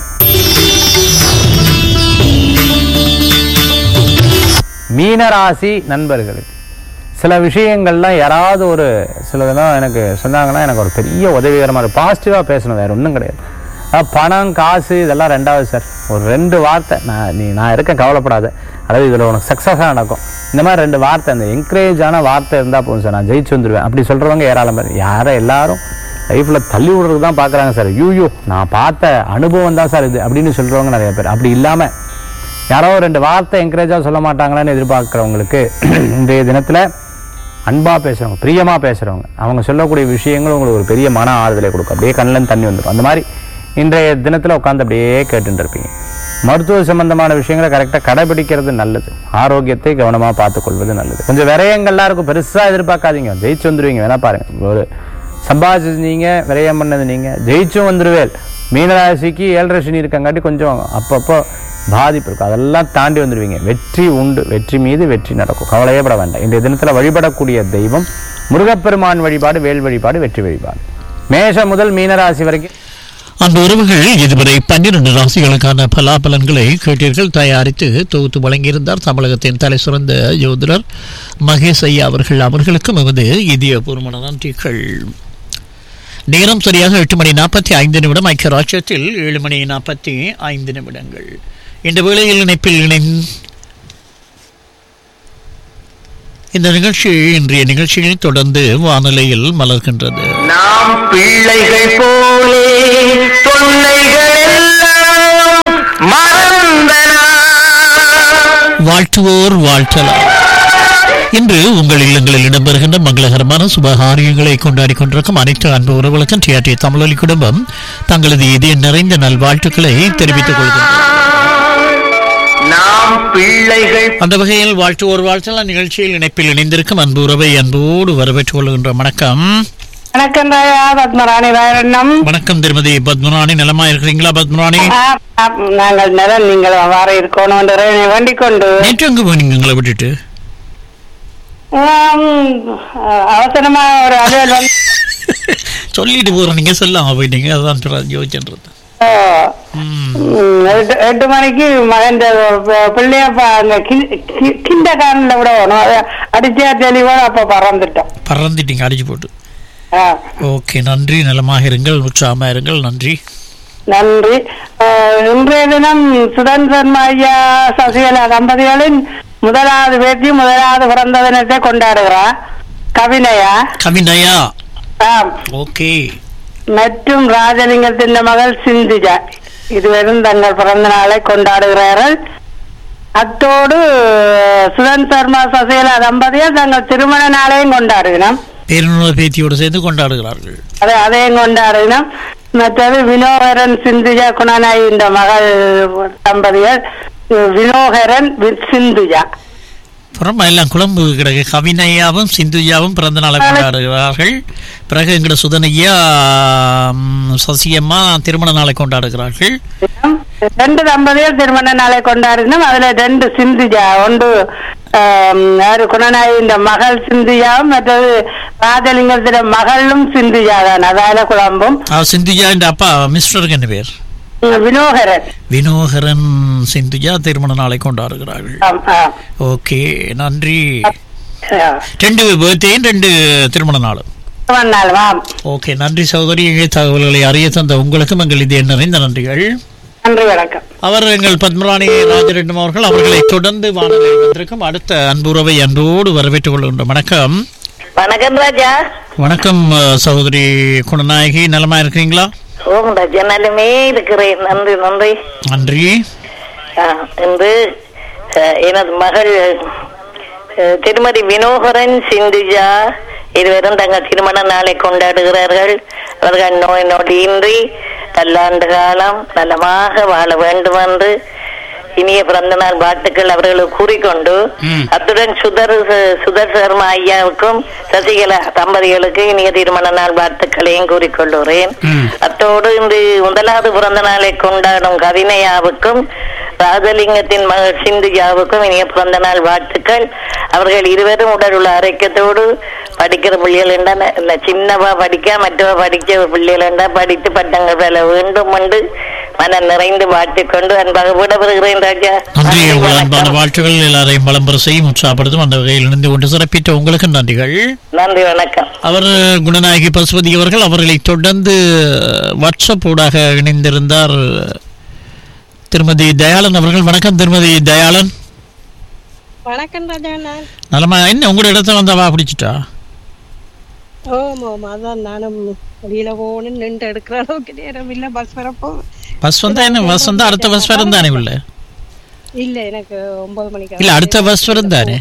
மீனராசி நண்பர்களுக்கு சில விஷயங்கள்லாம் யாராவது ஒரு சிலதெல்லாம் எனக்கு சொன்னாங்கன்னா எனக்கு ஒரு பெரிய உதவிகரமாக இருக்கும் பாசிட்டிவாக பேசணும் வேற ஒன்றும் கிடையாது அஹ் பணம் காசு இதெல்லாம் ரெண்டாவது சார் ஒரு ரெண்டு வார்த்தை நான் நீ நான் இருக்கேன் கவலைப்படாத அதாவது இதில் உனக்கு சக்ஸஸாக நடக்கும் இந்த மாதிரி ரெண்டு வார்த்தை அந்த என்கரேஜான வார்த்தை இருந்தால் போதும் சார் நான் ஜெயிச்சு வந்துடுவேன் அப்படி சொல்கிறவங்க ஏராளம் பேர் யாரை எல்லாரும் லைஃப்பில் தள்ளி விடுறதுக்கு தான் பார்க்குறாங்க சார் யூ நான் பார்த்த அனுபவம் தான் சார் இது அப்படின்னு சொல்கிறவங்க நிறைய பேர் அப்படி இல்லாமல் யாரோ ரெண்டு வார்த்தை என்கரேஜாக சொல்ல மாட்டாங்களான்னு எதிர்பார்க்குறவங்களுக்கு இன்றைய தினத்தில் அன்பாக பேசுகிறவங்க பிரியமாக பேசுகிறவங்க அவங்க சொல்லக்கூடிய விஷயங்கள் உங்களுக்கு ஒரு பெரிய மன ஆறுதலை கொடுக்கும் அப்படியே கண்ணில் தண்ணி வந்துடும் அந்த மாதிரி இன்றைய தினத்தில் உட்காந்து அப்படியே கேட்டுட்டு இருப்பீங்க மருத்துவ சம்பந்தமான விஷயங்களை கரெக்டாக கடைபிடிக்கிறது நல்லது ஆரோக்கியத்தை கவனமாக பார்த்துக்கொள்வது நல்லது கொஞ்சம் விரயங்கள்லாம் இருக்கும் பெருசாக எதிர்பார்க்காதீங்க ஜெயிச்சு வந்துடுவீங்க வேணா பாருங்க ஒரு சம்பாதிச்சது நீங்க விரயம் பண்ணது நீங்க ஜெயிச்சும் வந்துடுவேல் மீனராசிக்கு ஏழரை சனி இருக்கங்காட்டி கொஞ்சம் அப்பப்போ பாதிப்பு இருக்கும் அதெல்லாம் தாண்டி வந்துடுவீங்க வெற்றி உண்டு வெற்றி மீது வெற்றி நடக்கும் கவலையே பட வேண்டாம் இன்றைய தினத்தில் வழிபடக்கூடிய தெய்வம் முருகப்பெருமான் வழிபாடு வேல் வழிபாடு வெற்றி வழிபாடு மேஷம் முதல் மீனராசி வரைக்கும் அந்த உறவுகள் இதுவரை பன்னிரண்டு ராசிகளுக்கான பலாபலன்களை கேட்டீர்கள் தயாரித்து தொகுத்து வழங்கியிருந்தார் தமிழகத்தின் தலை சிறந்த யோதிடர் மகேஷ் ஐயா அவர்கள் அவர்களுக்கும் எமது இதயபூர்வமான நன்றிகள் நேரம் சரியாக எட்டு மணி நாற்பத்தி ஐந்து நிமிடம் ஐக்கிய ராஜ்யத்தில் ஏழு மணி நாற்பத்தி ஐந்து நிமிடங்கள் இந்த வேளையில் இணைப்பில் இணை இந்த நிகழ்ச்சி இன்றைய நிகழ்ச்சியை தொடர்ந்து வானிலையில் மலர்கின்றது நாம் பிள்ளைகள் போலே தொல்லைகள் எல்லாம் மறந்தனா வாழ்த்துவோர் வாழ்த்தலாம் இன்று உங்கள் இல்லங்களில் இடம்பெறுகின்ற மங்களகரமான சுபகாரியங்களை கொண்டாடி கொண்டிருக்கும் அனைத்து அன்பு உறவுகளுக்கும் டிஆர்டி தமிழொலி குடும்பம் தங்களது இதய நிறைந்த நல்வாழ்த்துக்களை தெரிவித்துக் கொள்கின்றனர் நாம் பிள்ளைகள் அந்த வகையில் வாழ்த்துவோர் வாழ்த்தலாம் நிகழ்ச்சியில் இணைப்பில் இணைந்திருக்கும் அன்பு உறவை அன்போடு வரவேற்றுக் கொள்கின்ற வணக்கம் வணக்கம் ராயா பத்மராணி வேறெண்ணம் வணக்கம் திருமதி பத்மராணி நலமா இருக்கிறீங்களா பத்மராணி நாங்கள் நிலம் நீங்கள் வார இருக்கணும் வேண்டிக் கொண்டு நேற்று எங்க போனீங்க எங்களை விட்டுட்டு ஆம், அவசரமா ஒரு அலுவல் வந்து சொல்லிட்டு போறோம் நீங்க சொல்லாம போயிட்டீங்க அதான் பிற- யோசிச்சுன்றது ம். ம், எட்டு எட்டு மணிக்கு மகன் பிள்ளைய ப- அங்க கிண்ட காணில் விட வேணும் அதை அடிச்சா தெளிவோட அப்ப பறந்துட்டோம் பறந்துட்டீங்க அடிச்சு போட்டு ஆ, ஓகே நன்றி நலமாக இருங்கள் உற்சாகமா இருங்கள் நன்றி நன்றி ஆ, இன்றைய தினம் சுதந்திரன் ஐயா சசிகலா தம்பதிகளின் முதலாவது பேச்சு முதலாவது பிறந்த தினத்தை கொண்டாடுகிறார் கவினையா கவினயா ஆம் ஓகே மற்றும் ராஜலிங்கத்தின் மகள் சிந்திஜா இருவரும் தங்கள் பிறந்த நாளை கொண்டாடுகிறார்கள் அத்தோடு சுதன் சர்மா சசிகலா தம்பதியர் தங்கள் திருமண நாளையும் கொண்டாடுகிறோம் பேருணர்வு பேத்தியோடு சேர்ந்து கொண்டாடுகிறார்கள் அதை அதையும் கொண்டாடுகிறோம் மற்றது வினோகரன் சிந்துஜா குணநாயகி இந்த மகள் தம்பதியர் வினோகரன் வி- சிந்துஜா அப்புறம் எல்லாம் குழம்பு கிடக்கு கவினையாவும் சிந்துஜாவும் பிறந்த நாளை கொண்டாடுகிறார்கள் பிறகு எங்கட சுதனையா ம், சசியம்மா திருமண நாளை கொண்டாடுகிறார்கள் ரெண்டு தம்பதியர் திருமண நாளை கொண்டாடினோம் அதுல ரெண்டு சிந்துஜா ஒன்று ஆம், யாரு குணநாயகி இந்த மகள் சிந்துஜாவும் மற்றது ராஜலிங்கத்தில மகளும் சிந்துஜா தான் அதால குழம்பும் ஆ, சிந்துஜா இந்த அப்பா மிஸ்டருக்கு என்ன பேர் உம், வினோகரன் வினோகரன் சிந்துஜா திருமண நாளை கொண்டாடுகிறார்கள் ஆம், ஆம். ஓகே நன்றி ஆ. ரெண்டு பேர்த்தையும் ரெண்டு திருமண நாளும் திருமண நாள் வாம் ஓகே நன்றி சகோதரி இங்கே தகவல்களை அறிய தந்த உங்களுக்கும் எங்கள் இதே நிறைந்த நன்றிகள் நன்றி வணக்கம் அவர் எங்கள் பத்மராணி ராஜரெட்டம் அவர்கள் அவர்களை தொடர்ந்து வானொலி வந்திருக்கும் அடுத்த அன்புறவை அன்போடு வரவேற்றுக் கொள்கின்ற வணக்கம் வணக்கம் ராஜா வணக்கம் அஹ், சகோதரி குணநாயகி நலமா இருக்கிறீங்களா ஓம் ராஜா நலமே இருக்கிறேன் நன்றி நன்றி நன்றி ஆ, இன்று அஹ், எனது மகள் அஹ், திருமதி வினோகரன் சிந்துஜா இருவரும் தங்கள் திருமண நாளை கொண்டாடுகிறார்கள் அவர்கள் நோய் நொடியின்றி பல்லாண்டு காலம் நலமாக வாழ வேண்டும் என்று இனிய பிறந்த நாள் வாழ்த்துக்கள் அவர்களுக்கு கூறிக்கொண்டு ம். அத்துடன் சுதர் சுதர் சர்மா ஐயாவுக்கும் சசிகலா தம்பதிகளுக்கு இனிய திருமண நாள் வாழ்த்துக்களையும் கூறிக்கொள்கிறேன் ம். அத்தோடு இன்று முதலாவது பிறந்த நாளை கொண்டாடும் கவினையாவுக்கும் ராஜலிங்கத்தின் மகள் சிந்துஜாவுக்கும் இனிய பிறந்த நாள் வாழ்த்துக்கள் அவர்கள் இருவரும் உடல் உள்ள ஆரோக்கியத்தோடு படிக்கிற பிள்ளைகள் என்றா இல்ல சின்னவா படிக்க மற்றவ படிக்க பிள்ளைகள் என்றா படித்து பட்டங்கள் பெற வேண்டும் என்று மனம் நிறைந்து வாழ்த்திக்கொண்டு அன்பாக விடப்படுகிறேன் ராஜா நன்றி உங்கள் வணக்கம். அன்பான வாழ்த்துக்கள் எல்லாரையும் பலம்பர செய்யும் உற்சாகப்படுத்தும் அந்த வகையில் இணைந்து கொண்டு சிறப்பித்த உங்களுக்கு நன்றிகள் நன்றி வணக்கம் அவர் குணநாயகி பசுபதி அவர்கள் அவர்களை தொடர்ந்து வாட்ஸ்அப் ஊடாக இணைந்திருந்தார் திருமதி தயாளன் அவர்கள் வணக்கம் திருமதி தயாளன் வணக்கம் ராஜா நான் நலமா என்ன உங்களோட இடத்த வந்தவா பிடிச்சிட்டா ஓம் ஓம் அதான் நானும் வெளியில போகணும் நின்று எடுக்கிற அளவுக்கு நேரம் இல்ல பஸ் வரப்போ பஸ் வந்தா என்ன பஸ் வந்தா அடுத்த பஸ் வரும் தானே உள்ள இல்ல எனக்கு ஒன்பது மணிக்கு இல்ல அடுத்த பஸ் வரும் தானே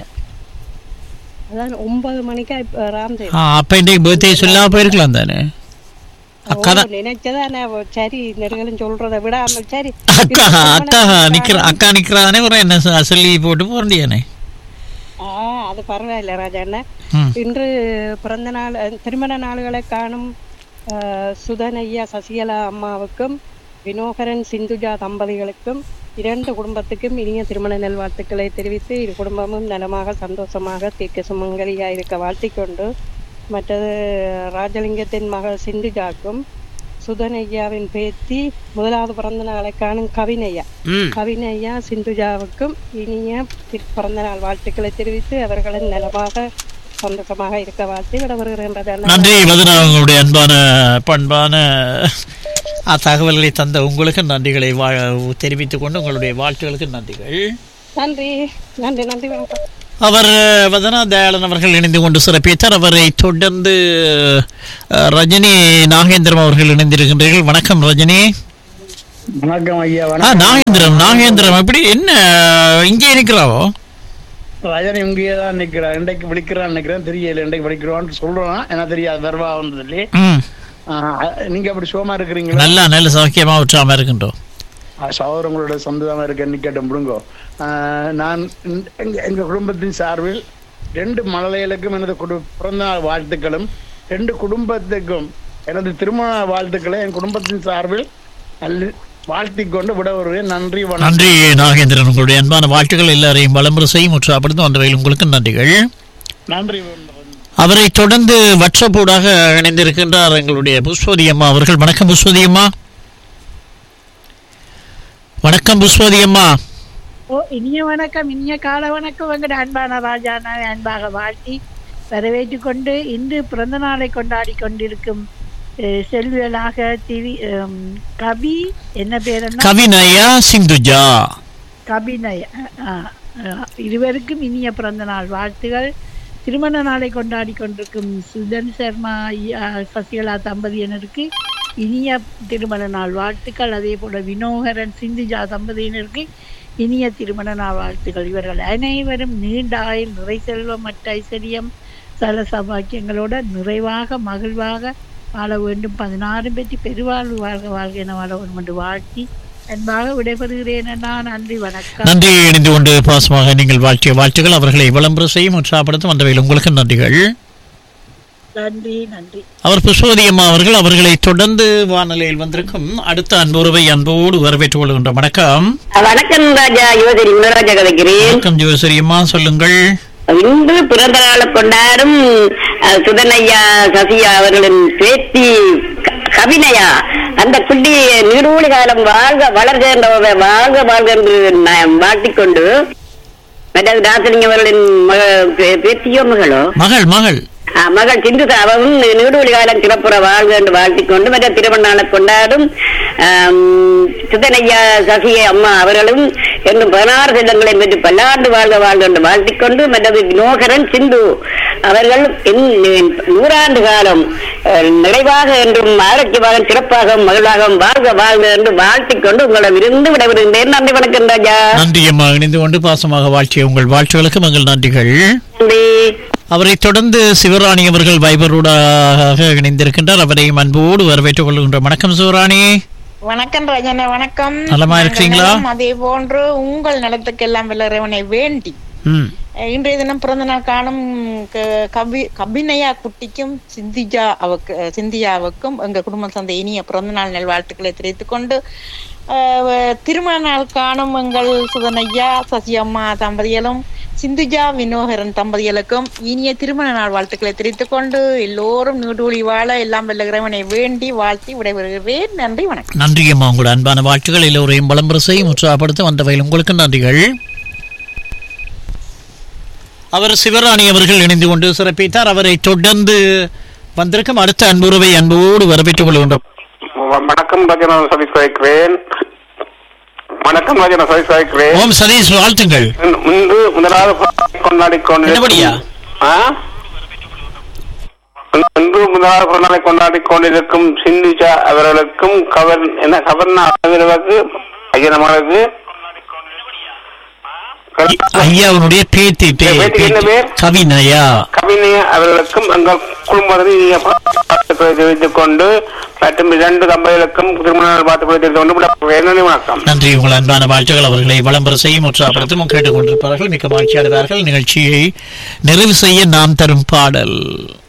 அதான் ஒன்பது மணிக்கா இப்ப ராம்தேவ் ஆ, அப்ப இன்றைக்கு பர்த்டே சொல்லாம போயிருக்கலாம் தானே அக்கா தான் நினைச்சதா நான் சரி நெடுகளும் சொல்றதை விடாம சரி அக்கா அக்கா நிக்கிற அக்கா நிக்கிறானே ஒரு என்ன சொ- சொல்லி போட்டு போறண்டியானே ஆ அது பரவாயில்ல ராஜா அண்ணா ம். இன்று பிறந்த நாள் அஹ், திருமண நாள்களை காணும் அஹ், சுதன் ஐயா சசிகலா அம்மாவுக்கும் வினோகரன் சிந்துஜா தம்பதிகளுக்கும் இரண்டு குடும்பத்துக்கும் இனிய திருமண நல்வாழ்த்துக்களை தெரிவித்து இரு குடும்பமும் நலமாக சந்தோஷமாக தீர்க்க சுமங்கலியா இருக்க வாழ்த்திக்கொண்டு மற்றது ராஜலிங்கத்தின் மகள் சிந்துஜாக்கும் சுதன் ஐயாவின் பேத்தி முதலாவது பிறந்த நாளை காணும் கவினையா ம். கவினையா சிந்துஜாவுக்கும் இனிய தி- பிறந்த நாள் வாழ்த்துக்களை தெரிவித்து அவர்களின் நலமாக சந்தோஷமாக இருக்க வாழ்த்தி விடவருகின்றனர் நன்றி வதனா உங்களுடைய அன்பான பண்பான ஆ, தகவல்களை தந்த உங்களுக்கு நன்றிகளை வா தெரிவித்துக் கொண்டு உங்களுடைய வாழ்த்துகளுக்கு நன்றிகள் நன்றி நன்றி நன்றி வணக்கம் அவர் அஹ், வதனா தயாளன் அவர்கள் இணைந்து கொண்டு சிறப்பித்தார் அவரை தொடர்ந்து அஹ், ரஜினி நாகேந்திரம் அவர்கள் இணைந்திருக்கின்றீர்கள் வணக்கம் ரஜினி வணக்கம் ஐயா ஆ நாகேந்திரம் நாகேந்திரம் எப்படி என்ன இங்கே இருக்கிறாவோ ரஜினி இங்கேயே தான் நிக்கிறேன் இன்றைக்கு விழிக்கிறான்னு நினைக்கிறேன் தெரியல இன்றைக்கு விழிக்கிறான்னு சொல்றான் எனக்கு தெரியாது வருவா வந்தது ம் நீங்க அப்படி சுகமா இருக்கிறீங்களா நல்லா நல்ல சௌக்கியமா உற்றாம இருக்கின்றோம் சகோதரங்களோட உங்களோட சொந்தமா இருக்கேன்னு கேட்டேன் முடுங்கோ ஆஹ் நான் இந்த- எங்க எங்க குடும்பத்தின் சார்பில் ரெண்டு மழலைகளுக்கும் எனது குடு பிறந்த நாள் வாழ்த்துக்களும் ரெண்டு குடும்பத்துக்கும் எனது திருமண வாழ்த்துக்களை என் குடும்பத்தின் சார்பில் நல்ல வாழ்த்திக் கொண்டு விட வருவேன் நன்றி வணக்கம் நன்றி நாகேந்திரன் உங்களுடைய அன்பான வாழ்த்துக்கள் எல்லாரையும் வளம்புற செய்யும் உற்சாகப்படுத்தும் வந்தவையில் உங்களுக்கு நன்றிகள் நன்றி அவரை தொடர்ந்து வட்சப்பூடாக இணைந்திருக்கின்றார் எங்களுடைய புஷ்பவதி அம்மா அவர்கள் வணக்கம் புஷ்பவதி அம்மா வணக்கம் புஷ்பவதி அம்மா ஓ இனிய வணக்கம் இனிய கால வணக்கம் எங்கட அன்பான ராஜானாவை அன்பாக வாழ்த்தி வரவேற்றுக் கொண்டு இன்று பிறந்த நாளை கொண்டாடி கொண்டிருக்கும் அஹ், செல்வியலாக திவி அம், கவி என்ன பேர் என்ன கவினயா சிந்துஜா கபிநய அஹ், அஹ், இருவருக்கும் இனிய பிறந்த நாள் வாழ்த்துகள் திருமண நாளை கொண்டாடி கொண்டிருக்கும் சுதன் சர்மா ஐயா, சசிகலா தம்பதியினருக்கு இனிய திருமண நாள் வாழ்த்துக்கள் அதே போல வினோகரன் சிந்துஜா தம்பதியினருக்கு இனிய திருமண நாள் வாழ்த்துக்கள் இவர்கள் அனைவரும் நீண்ட ஆயுள் நிறை செல்வம் மற்ற ஐஸ்வர்யம் சல சபாக்கியங்களோட நிறைவாக மகிழ்வாக வாழ வேண்டும் பதினாறும் பெற்றி பெருவாழ்வு வாழ்க வாழ்க என வாழ வேண்டும் என்று வாழ்த்தி அன்பாக விடைபெறுகிறேன் நான் நன்றி வணக்கம் நன்றி இணைந்து கொண்டு பாசமாக நீங்கள் வாழ்த்திய வாழ்த்துக்கள் அவர்களை விளம்பர செய்யும் உற்சாகப்படுத்தும் வந்தவையில் உங்களுக்கு நன்றிகள் நன்றி நன்றி அவர் புஷ்பவதி அம்மா அவர்கள் அவர்களை தொடர்ந்து வானொலியில் வந்திருக்கும் அடுத்த அன்புறவை அன்போடு வரவேற்றுக் கொள்கின்ற வணக்கம் வணக்கம் ராஜா யுவசரி குணராஜா கதைக்கிறேன் வணக்கம் ஜோசரி அம்மா சொல்லுங்கள் இன்று பிறந்த நாளை கொண்டாடும் அஹ், சுதனையா சசியா அவர்களின் பேத்தி க- கவினயா அந்த குட்டி நீடூழி காலம் வாழ்க வளர்க என்ற வாழ்க வாழ்க என்று நான் வாழ்த்திக்கொண்டு மற்றது ராசலிங்கம் அவர்களின் மக பே- பேத்தியோ மகளோ மகள் மகள் ஆ, மகள் சிந்து அவரும் நீடுவழி காலம் சிறப்புற வாழ்க என்று வாழ்த்திக் கொண்டு மற்ற திருமண நாளை கொண்டாடும் ஆம், சித்தனையா சசிய அம்மா அவர்களும் என்னும் பதினாறு செல்லங்களை பெற்று பல்லாண்டு வாழ்க வாழ்க என்று வாழ்த்திக் கொண்டு மற்றது வினோகரன் சிந்து அவர்கள் இன்- நூறாண்டு காலம் அஹ், நிறைவாக என்றும் ஆரோக்கியமாக சிறப்பாக மகிழ்வாக வாழ்க வாழ்க என்று வாழ்த்திக் கொண்டு உங்களிடம் இருந்து விடைபெறுகின்றேன் நன்றி வணக்கம் ராஜா நன்றி அம்மா இணைந்து கொண்டு பாசமாக வாழ்த்திய உங்கள் வாழ்த்துகளுக்கு மங்கள் நன்றிகள் நன்றி அவரை தொடர்ந்து சிவராணி அவர்கள் வைபரோடாக இணைந்திருக்கின்றார் அவரையும் அன்போடு வரவேற்றுக் கொள்கின்ற வணக்கம் சிவராணி வணக்கம் ரஜன வணக்கம் நலமா நாங்கள் இருக்கிறீங்களா? நலம். அதே போன்று உங்கள் நலத்துக்கெல்லாம் வல்லறவனை வேண்டி ம் அஹ், இன்றைய தினம் பிறந்த நாள் காணும் க- கவி கபினயா குட்டிக்கும் சிந்திஜா அவக்கு அஹ், சிந்தியாவுக்கும் எங்க குடும்பம் சந்த இனிய பிறந்த நாள் நல்வாழ்த்துக்களை தெரிவித்துக் கொண்டு அஹ், திருமண நாள் காணும் எங்கள் சுதனையா சசியம்மா தம்பதிகளும் சிந்துஜா வினோகரன் தம்பதிகளுக்கும் இனிய திருமண நாள் வாழ்த்துக்களை தெரிவித்துக் கொண்டு எல்லோரும் நீடூழி வாழ எல்லாம் வெல்ல இறைவனை வேண்டி வாழ்த்தி விடைபெறுகிறேன் நன்றி வணக்கம் நன்றி அம்மா உங்களோட அன்பான வாழ்த்துக்கள் எல்லோரையும் விளம்பர செய்யும் உற்சாகப்படுத்த வந்தவையில் உங்களுக்கு நன்றிகள் அவர் சிவராணி அவர்கள் இணைந்து கொண்டு சிறப்பித்தார் அவரை தொடர்ந்து வந்திருக்கும் அடுத்த அன்புறவை அன்போடு வரவேற்றுக் கொள்கின்றோம் வணக்கம் ராஜனா சதீஷ் வைக்கிறேன் வணக்கம் ராஜனா சதீஷ் வைக்கிறேன் ஓம் சதீஷ் வாழ்த்துங்கள் இன்று முதலாவது கொண்டாடி என்னபடியா? இன்று முதலாவது பிறந்தநாளை கொண்டாடி கொண்டிருக்கும் சிந்துஜா அவர்களுக்கும் கவர் என்ன கவர்னா அவர்களுக்கு ஐயனமானது ஐயாவுடைய பேத்தி பே- பேத்திக்கு என்ன பேத்தி. பேர்? கவினயா கவினய அவர்களுக்கும் எங்கள் குடும்பத்தில் இனிய வாழ்த்துக்களை தெரிவித்துக் கொண்டு மற்றும் இரண்டு தம்பதிகளுக்கும் திருமண நாள் வாழ்த்துக்களை தெரிவித்துக் கொண்டு விடைபெறுகிறேன். நன்றி வணக்கம் நன்றி உங்கள் அன்பான வாழ்த்துக்கள் அவர்களை விளம்பர செய்யும் உற்சாகப்படுத்தும் கேட்டுக்கொண்டிருப்பார்கள் மிக்க மகிழ்ச்சி அடைவார்கள் நிகழ்ச்சியை நிறைவு செய்ய நாம் தரும் பாடல்